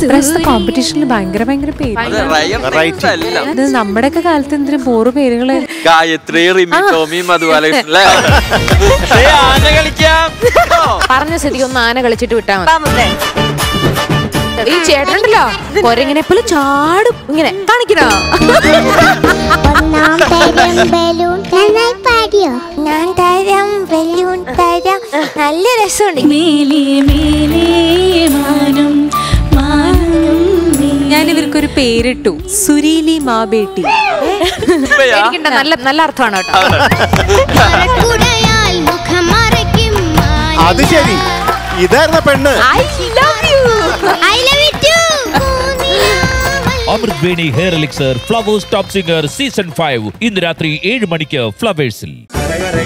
ഇപ്രാവശ്യത്തെ കോമ്പറ്റീഷനിൽ ഭയങ്കര ഭയങ്കര പേര് അത് റയർ names അല്ല ഇത് നമ്മുടെയൊക്കെ കാലത്ത് എന്തിനും ബോറ് പേരുകള് ഗായത്രി റിമി ടോമി മധുബാലകൃഷ്ണൻ അല്ലേ ദേ, ആന കളിക്കാം ഓ. പറഞ്ഞ സ്ഥിതിക്ക് ഒന്ന് ആന കളിച്ചിട്ട് വിട്ടാ മതി ഈ ചേട്ടനുണ്ടല്ലോ കൊരങ്ങനെ പോലെ ചാടും ഇങ്ങനെ കാണിക്കണോ ഒന്നാം തരം ബലൂൺ നന്നായി പാടിയോ ഞാൻ തരം ബലൂൺ തരം നല്ല രസമുണ്ട് മേലേ മേലേ മാനം മാനം ഞാൻ ഇവർക്കൊരു പേരിട്ടു സുരീലി മാബേട്ടി ഇപ്പയാ? എനിക്കുണ്ട് നല്ല നല്ല അർത്ഥമാണ് കേട്ടോ മറക്കുടയാൽ മുഖം മറയ്ക്കും അത് ശരി ഇതായിരുന്ന പെണ്ണ് I love you I love you too Amrut Veni hair elixir flowers top singer season five ഇന്ന് രാത്രി ഏഴ് മണിക്ക് ഫ്ലവേഴ്സിൽ രേ